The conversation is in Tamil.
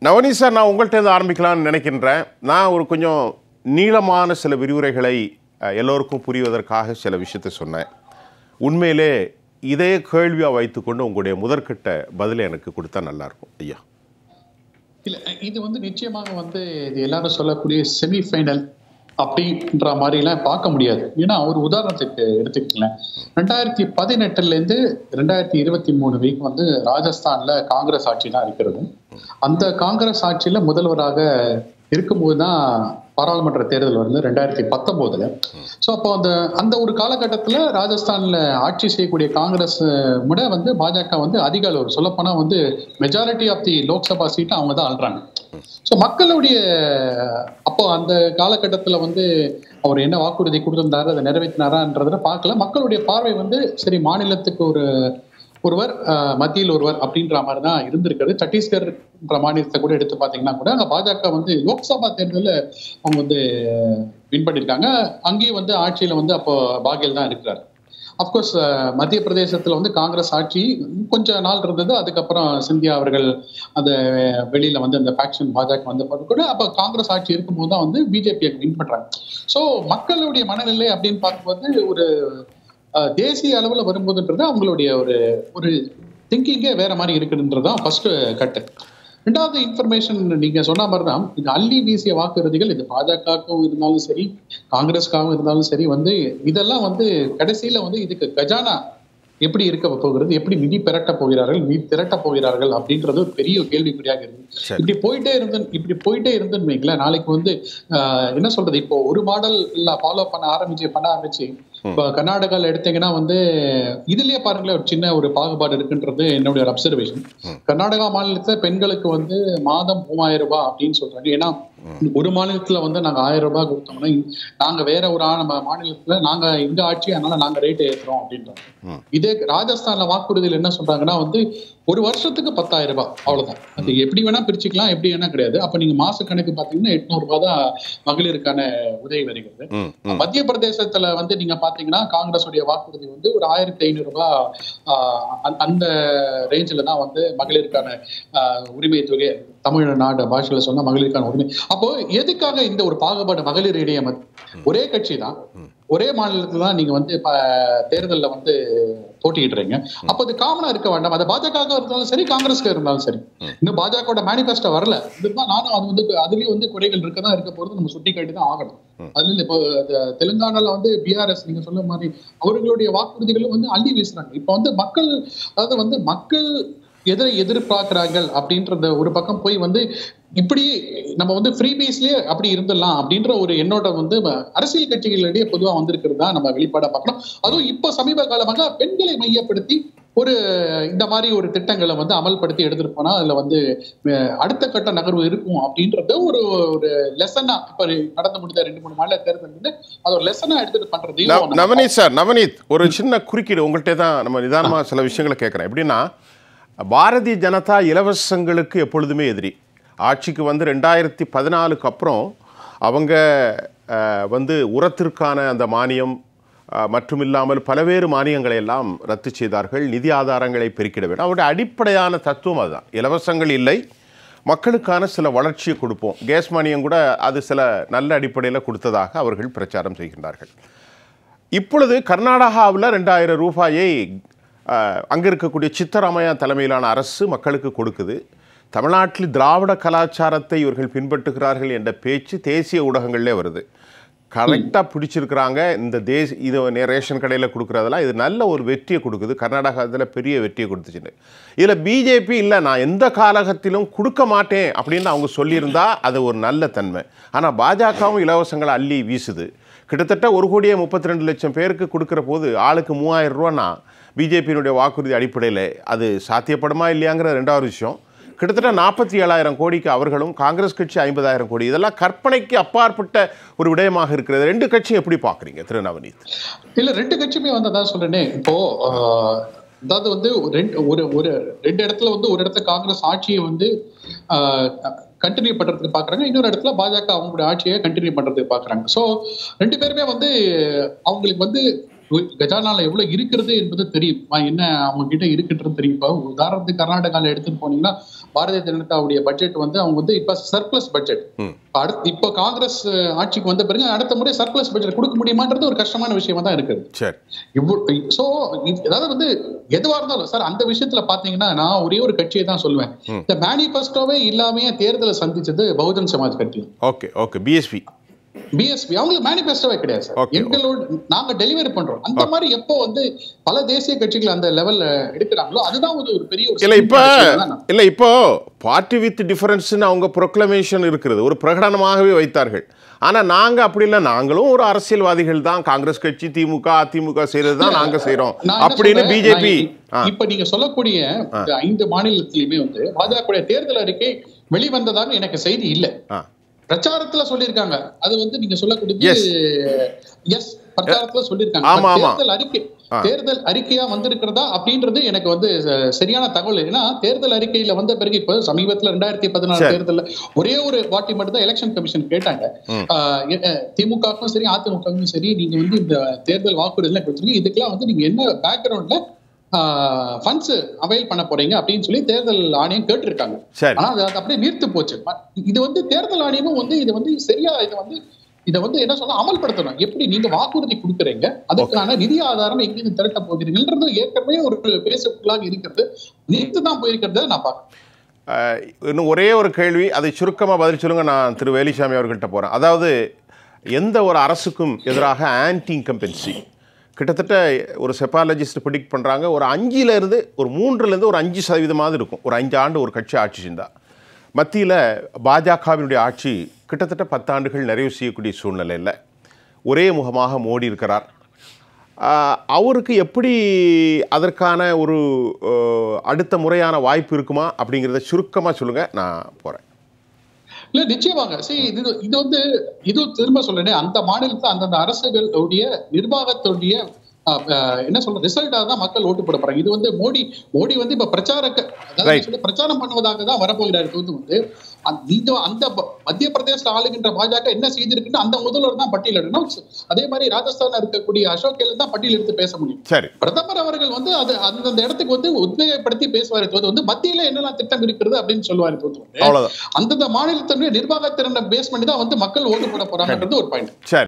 நவனீத் சார் நான் உங்கள்கிட்ட இருந்து ஆரம்பிக்கலாம்னு நினைக்கின்றேன் நான் ஒரு கொஞ்சம் நீளமான சில விரிவுரைகளை அஹ், எல்லோருக்கும் புரிவதற்காக சில விஷயத்தை சொன்னேன் உண்மையிலே இதே கேள்வியாக வைத்துக்கொண்டு உங்களுடைய முதற்கட்ட பதிலை எனக்கு கொடுத்தா நல்லாயிருக்கும் ஐயா இல்ல இது வந்து நிச்சயமாக வந்து இது எல்லாரும் சொல்லக்கூடிய செமி ஃபைனல் அப்படின்ற மாதிரி எல்லாம் பார்க்க முடியாது ஏன்னா ஒரு உதாரணத்துக்கு எடுத்துக்கங்களேன் ரெண்டாயிரத்தி பதினெட்டுல இருந்து ரெண்டாயிரத்தி இருபத்தி மூணு வரைக்கும் வந்து ராஜஸ்தான்ல காங்கிரஸ் ஆட்சி தான் இருக்கிறது அந்த காங்கிரஸ் ஆட்சியில முதல்வராக இருக்கும்போது தான் பாராளுமன்ற தேர்தல் வந்து ரெண்டாயிரத்தி பத்தொன்பதுல ஸோ அப்போ அந்த அந்த ஒரு காலகட்டத்தில் ராஜஸ்தான்ல ஆட்சி செய்யக்கூடிய காங்கிரஸ் விட வந்து பாஜக வந்து அதிக அளவு சொல்லப்போனா வந்து மெஜாரிட்டி ஆஃப் தி லோக்சபா சீட்டை அவங்க தான் ஆள்றாங்க ஸோ மக்களுடைய அப்போ அந்த காலகட்டத்தில் வந்து அவர் என்ன வாக்குறுதி கொடுத்திருந்தாரு அதை நிறைவேற்றினாரான்றதை பார்க்கல மக்களுடைய பார்வை வந்து சரி மாநிலத்துக்கு ஒரு ஒருவர் அஹ், மத்தியில் ஒருவர் அப்படின்ற மாதிரி தான் இருந்திருக்கிறது சத்தீஸ்கர்ன்ற மாநிலத்தை கூட எடுத்து பார்த்தீங்கன்னா கூட அங்கே பாஜக வந்து லோக்சபா தேர்தலில் அவங்க வந்து வின் பண்ணியிருக்காங்க அங்கேயும் வந்து ஆட்சியில் வந்து அப்போ பாகேல் தான் இருக்கிறார் அஃப்கோர்ஸ் மத்திய பிரதேசத்தில் வந்து காங்கிரஸ் ஆட்சி கொஞ்ச நாள் இருந்தது அதுக்கப்புறம் சிந்தியா அவர்கள் அந்த வெளியில வந்து அந்த ஃபேக்ஷன் பாஜக வந்த பிறகு கூட அப்போ காங்கிரஸ் ஆட்சி இருக்கும்போது தான் வந்து பிஜேபியை வின் பண்றாங்க ஸோ மக்களுடைய மனநிலை அப்படின்னு பார்க்கும்போது ஒரு அஹ், தேசிய அளவில் வரும்போதுன்றது அவங்களுடைய ஒரு ஒரு திங்கிங்கே வேற மாதிரி இருக்குன்றது தான் ஃபர்ஸ்ட் கட்டு ரெண்டாவது இன்ஃபர்மேஷன் நீங்க சொன்ன மாதிரி தான் இது அள்ளி வீசிய வாக்குறுதிகள் இது பாஜகவுக்கும் இருந்தாலும் சரி காங்கிரஸ்க்காகவும் இருந்தாலும் சரி வந்து இதெல்லாம் வந்து கடைசியில வந்து இதுக்கு கஜானா எப்படி இருக்க போகிறது எப்படி நிதி திரட்ட போகிறார்கள் நிதி திரட்ட போகிறார்கள் அப்படின்றது ஒரு பெரிய கேள்விக்குறியாக இருக்கு சரி. இப்படி போயிட்டே இருந்து இப்படி போயிட்டே இருந்துன்னு வைங்களேன் நாளைக்கு வந்து ஆஹ், என்ன சொல்றது இப்போ ஒரு மாடல் இல்ல ஃபாலோ பண்ண ஆரம்பிச்சு பண்ண ஆரம்பிச்சு இப்போ கர்நாடகால எடுத்தீங்கன்னா வந்து இதுலயே பாருங்களேன் ஒரு சின்ன ஒரு பாகுபாடு இருக்குன்றது என்னுடைய ஒரு அப்சர்வேஷன் கர்நாடகா மாநிலத்துல பெண்களுக்கு வந்து மாதம் மூவாயிரம் ரூபாய் அப்படின்னு சொல்றாங்க ஏன்னா ஒரு மாநிலத்துல வந்து நாங்க ஆயிரம் ரூபாய் கொடுத்தோம்னா இங்க- நாங்க வேற ஒரு ஆ- நம்ம மாநிலத்துல நாங்க இந்த ஆட்சி அதனால நாங்க ரேட் ஏத்துறோம் அப்படின்றாங்க ம். இதே ராஜஸ்தான்ல வாக்குறுதியில் என்ன சொல்றாங்கன்னா வந்து ஒரு வருஷத்துக்கு பத்தாயிரம் ரூபாய் அவ்வளவுதான் அது எப்படி வேணா பிரிச்சுக்கலாம் எப்படி வேணா கிடையாது அப்ப நீங்க மாச கணக்கு பாத்தீங்கன்னா எட்நூறு ரூபாய் தான் மகளிருக்கான உதவி வருகிறது ம் ம் மத்திய பிரதேசத்துல வந்து நீங்க பாத்தீங்கன்னா காங்கிரஸ் உடைய வாக்குறுதி வந்து ஒரு ஆயிரத்தி ஐநூறு ரூபாய் ஆஹ், அந்த- அந்த ரேஞ்சில தான் வந்து மகளிருக்கான ஆஹ், உரிமை தொகை தமிழ்நாடு பாஷையில சொன்னா மகளிருக்கான உரிமை அப்போ எதுக்காக இந்த ஒரு பாகுபாடு மகளிர் இடையே மத்- ஒரே கட்சி தான் ஒரே மாநிலத்துல தான் நீங்க வந்து இப்ப தேர்தல்ல வந்து போட்டியிடுறீங்க அப்போ அது காமனா இருக்க வேண்டாம் அது பாஜக இருந்தாலும் சரி காங்கிரஸ்க்கு இருந்தாலும் சரி இன்னும் பாஜகவோட மேனிபெஸ்டோ வரல இதுதான் நானும் அது வந்து அதுலயும் வந்து குறைகள் இருக்க தான் இருக்க போறது நம்ம சுட்டி காட்டி தான் ஆகணும் அதுல இல்ல இப்போ தெ- தெலுங்கானால வந்து பிஆர்எஸ் நீங்க சொன்ன மாதிரி அவர்களுடைய வாக்குறுதிகளும் வந்து அள்ளி வீசுறாங்க இப்போ வந்து மக்கள் அதாவது வந்து மக்கள் எதை எதிர்பார்க்கிறாங்க அப்படின்றத ஒரு பக்கம் போய் வந்து இப்படி நம்ம வந்து ஃப்ரீ பேஸ்லயே அப்படி இருந்துடலாம் அப்படின்ற ஒரு எண்ணோட்டம் வந்து ம- அரசியல் கட்சிகளிடையே பொதுவா வந்திருக்கிறது தான் நம்ம வெளிப்பாடா பார்க்கணும் அதுவும் இப்போ சமீப காலமாக பெண்களை மையப்படுத்தி ஒரு இந்த மாதிரி ஒரு திட்டங்களை வந்து அமல்படுத்தி எடுத்துட்டு போனா அதுல வந்து அஹ், அடுத்த கட்ட நகர்வு இருக்கும் அப்படின்றத ஒரு ஒரு லெசனா இப்ப நடந்து முடிந்த ரெண்டு மூணு மாநில தேர்தல் வந்து அது ஒரு லெசனா எடுத்துட்டு நவ- பண்றதையும் நவனீத் சார் நவனீத் ஒரு சின்ன குறுக்கீடு உங்கள்கிட்ட தான் நம்ம நிதானமாக சில விஷயங்களை கேட்குறேன் எப்படின்னா பாரதிய ஜனதா இலவசங்களுக்கு எப்பொழுதுமே எதிரி ஆட்சிக்கு வந்து ரெண்டாயிரத்தி பதினாலுக்கு அப்புறம் அவங்க அஹ், வந்து உரத்திற்கான அந்த மானியம் அஹ், மட்டுமில்லாமல் பல்வேறு மானியங்களை எல்லாம் ரத்து செய்தார்கள் நிதி ஆதாரங்களை பெருக்கிட வேண்டும் அவருடைய அடிப்படையான தத்துவம் அதுதான் இலவசங்கள் இல்லை மக்களுக்கான சில வளர்ச்சியை கொடுப்போம் கேஸ் மானியம் கூட அது சில நல்ல அடிப்படையில் கொடுத்ததாக அவர்கள் பிரச்சாரம் செய்கின்றார்கள் இப்பொழுது கர்நாடகாவில் ரெண்டாயிரம் ரூபாயை அங்கே இருக்கக்கூடிய சித்தராமையா தலைமையிலான அரசு மக்களுக்கு கொடுக்குது தமிழ்நாட்டில் திராவிட கலாச்சாரத்தை இவர்கள் பின்பற்றுகிறார்கள் என்ற பேச்சு தேசிய ஊடகங்களிலே வருது கரெக்டாக பிடிச்சிருக்கிறாங்க இந்த தேச இது நே- ரேஷன் கடையில் கொடுக்குறதெல்லாம் இது நல்ல ஒரு வெற்றியை கொடுக்குது கர்நாடகாவில் பெரிய வெற்றியை கொடுத்துச்சுன்னு இதில் பிஜேபி இல்லை நான் எந்த காலகத்திலும் கொடுக்க மாட்டேன் அப்படின்னு அவங்க சொல்லியிருந்தா அது ஒரு நல்ல தன்மை ஆனால் பாஜகவும் இலவசங்களை அள்ளி வீசுது கிட்டத்தட்ட ஒரு கோடியே முப்பத்தி ரெண்டு லட்சம் பேருக்கு கொடுக்குற போது ஆளுக்கு மூவாயிரம் ரூபான்னா பிஜேபியினுடைய வாக்குறுதி அடிப்படையில் அது சாத்தியப்படுமா இல்லையாங்கிற ரெண்டாவது விஷயம் கிட்டத்தட்ட நாற்பத்தி ஏழாயிரம் கோடிக்கு அவர்களும் காங்கிரஸ் கட்சி ஐம்பதாயிரம் கோடி இதெல்லாம் கற்பனைக்கு அப்பாற்பட்ட ஒரு விடயமாக இருக்கிறது ரெண்டு கட்சியும் எப்படி பார்க்குறீங்க திரு நவநீத் இல்ல ரெண்டு கட்சியுமே வந்து அதான் சொல்றேனே இப்போ ஆஹ், அதாவது வந்து ஒரு ரெண்டு ஒரு ஒரு ரெண்டு இடத்துல வந்து ஒரு இடத்துல காங்கிரஸ் ஆட்சியை வந்து கண்டினியூ பண்றதுக்கு பாக்குறாங்க இன்னொரு இடத்துல பாஜக அவங்களுடைய ஆட்சியை கண்டினியூ பண்றதுக்கு பாக்குறாங்க சோ ரெண்டு பேருமே வந்து அவங்களுக்கு வந்து கஜானால எவ்வளவு இருக்கிறது என்பது தெரியும் ஆஹ் என்ன அவங்க கிட்ட இருக்குன்றது தெரியும் இப்போ உதாரணத்துக்கு கர்நாடகால எடுத்துட்டு போனீங்கன்னா பாரதிய ஜனதாவுடைய பட்ஜெட் வந்து அவங்க வந்து இப்ப சர்ப்ளஸ் பட்ஜெட் ம். அடுத்து இப்போ காங்கிரஸ் அஹ், ஆட்சிக்கு வந்த பிறகு அடுத்த முறை சர்ப்ளஸ் பட்ஜெட் கொடுக்க முடியுமான்றது ஒரு கஷ்டமான விஷயமா தான் இருக்குது சரி இவ்வளவு சோ அதாவது வந்து எதுவா இருந்தாலும் சார் அந்த விஷயத்துல பாத்தீங்கன்னா நான் ஒரே ஒரு கட்சியை தான் சொல்லுவேன் இந்த மேனிபெஸ்டோவே இல்லாம தேர்தலை சந்திச்சது பகுஜன் சமாஜ் கட்சி ஓகே ஓகே பிஎஸ்பி பிஎஸ்பி அவங்களுக்கு மேனிபெஸ்டோவே கிடையாது சார் Okay, எங்களோட நாங்க டெலிவரி பண்றோம் அந்த மாதிரி எப்போ வந்து பல தேசிய கட்சிகள் அந்த லெவல்ல எடுக்கிறாங்களோ அதுதான் ஒரு ஒரு பெரிய ஒரு இல்ல இப்ப விஷயம் தான் நான் இல்ல இப்போ பார்ட்டி வித் டிஃபரன்ஸ்னு அவங்க ப்ரொக்ளமேஷன் இருக்கிறது ஒரு பிரகடனமாகவே வைத்தார்கள் ஆனா நாங்க அப்படி இல்லை நாங்களும் ஒரு அரசியல்வாதிகள் தான் காங்கிரஸ் கட்சி திமுக அதிமுக செய்யறது தான் நாங்க செய்றோம் நான் என்ன அப்படின்னு சொல்றேன், பிஜேபி நான் இப்ப நீங்க சொல்லக்கூடிய இந்த ஐந்து மாநிலத்திலுமே வந்து பாஜக தேர்தல் அறிக்கை வெளிவந்ததாக எனக்கு செய்தி இல்ல பிரச்சாரத்துல சொல்லியிருக்காங்க அது வந்து நீங்க சொல்லக்கூடியது Yes. எஸ் பிரச்சாரத்துல சொல்லியிருக்காங்க ஆமா, But ஆமா. தேர்தல் அறிக்கை ஆ. தேர்தல் அறிக்கையா வந்திருக்கிறதா அப்படின்றது எனக்கு வந்து அஹ், சரியான தகவல் ஏன்னா தேர்தல் அறிக்கையில வந்த பிறகு இப்ப சமீபத்துல ரெண்டாயிரத்தி பதினாறு சரி. தேர்தல்ல ஒரே ஒரு வாட்டி மட்டும் தான் எலெக்ஷன் கமிஷன் கேட்டாங்க ம். ஆஹ் எ- அஹ், திமுகவுக்கும் சரி அதிமுகவுக்கும் சரி நீங்க வந்து இந்த தேர்தல் வாக்குறுதிலாம் கொடுத்துருங்க இதுக்கெல்லாம் வந்து நீங்க என்ன பேக்ரவுண்ட்ல ஃபண்ட்ஸ் அவைல் பண்ண போறீங்க அப்படின்னு சொல்லி தேர்தல் ஆணையம் கேட்டிருக்காங்க சரி ஆனா அது அது அப்படியே நீர்த்து போச்சு ம- இது வந்து தேர்தல் ஆணையமும் வந்து இது வந்து சரியா இதை வந்து இதை வந்து என்ன சொல்ல அமல்படுத்தணும் எப்படி நீங்க வாக்குறுதி கொடுக்குறீங்க அதுக்கான நிதி ஆதாரம் எங்கிருந்து திரட்ட போகிறீங்கன்றது ஏற்கனவே ஒரு பேசுக்குள்ளாக இருக்கிறது நீர்த்து தான் போயிருக்கிறத நான் பார்க்கிறேன் அஹ், இன்னும் ஒரே ஒரு கேள்வி அதை சுருக்கமாக பதில் சொல்லுங்க நான் திரு வேலுசாமி அவர்கள்ட்ட போகிறேன் அதாவது எந்த ஒரு அரசுக்கும் எதிராக ஆன்டி இன்கம்பென்சி கிட்டத்தட்ட ஒரு செப்பாலஜிஸ்ட் ப்ரிடிக்ட் பண்ணுறாங்க ஒரு அஞ்சுல இருந்து ஒரு மூன்றுலேருந்து ஒரு அஞ்சு சதவீதமாவது இருக்கும் ஒரு அஞ்சு ஆண்டு ஒரு கட்சி ஆட்சி செஞ்சா மத்தியில் பாஜகவினுடைய ஆட்சி கிட்டத்தட்ட பத்தாண்டுகள் நிறைவு செய்யக்கூடிய சூழ்நிலையில் ஒரே முகமாக மோடி இருக்கிறார் ஆஹ், அவருக்கு எப்படி அதற்கான ஒரு அஹ், அடுத்த முறையான வாய்ப்பு இருக்குமா அப்படிங்கிறத சுருக்கமாக சொல்லுங்கள் நான் போகிறேன் இல்ல நிச்சயமாக சரி இது இது வந்து இது திரும்ப சொல்றேன் அந்த மாநிலத்துல அந்தந்த அரசுகளுடைய நிர்வாகத்துடைய அஹ், அஹ், என்ன சொல்ற ரிசல்ட்டா தான் மக்கள் ஓட்டு போட போறாங்க இது வந்து மோடி மோடி வந்து இப்ப பிரச்சாரக்க அதாவது Right. என்ன சொல்ல, பிரச்சாரம் பண்ணுவதாக தான் வரப்போகிறார் இது வந்து வந்து அந்த- இந்த அந்த ப- மத்திய பிரதேச ஆளுகின்ற பாஜக என்ன செய்திருக்குன்னு அந்த முதல்வர் தான் பட்டியலிடணும் அதே மாதிரி ராஜஸ்தான்ல இருக்கக்கூடிய அசோக் கெலட் தான் பட்டியல் எடுத்து பேச முடியும் சரி பிரதமர் அவர்கள் வந்து அது அந்தந்த இடத்துக்கு வந்து உத்வேகப்படுத்தி பேசுவார் இது வந்து மத்தியில என்னெல்லாம் திட்டம் இருக்கிறது அப்படின்னு சொல்லுவார் இது வந்து அவ்வளோதான் அந்தந்த மாநிலத்தினுடைய நிர்வாகத்திறனை பேஸ் பண்ணி தான் வந்து மக்கள் ஓட்டு போட போறாங்கன்றது ஒரு பாயிண்ட் சரி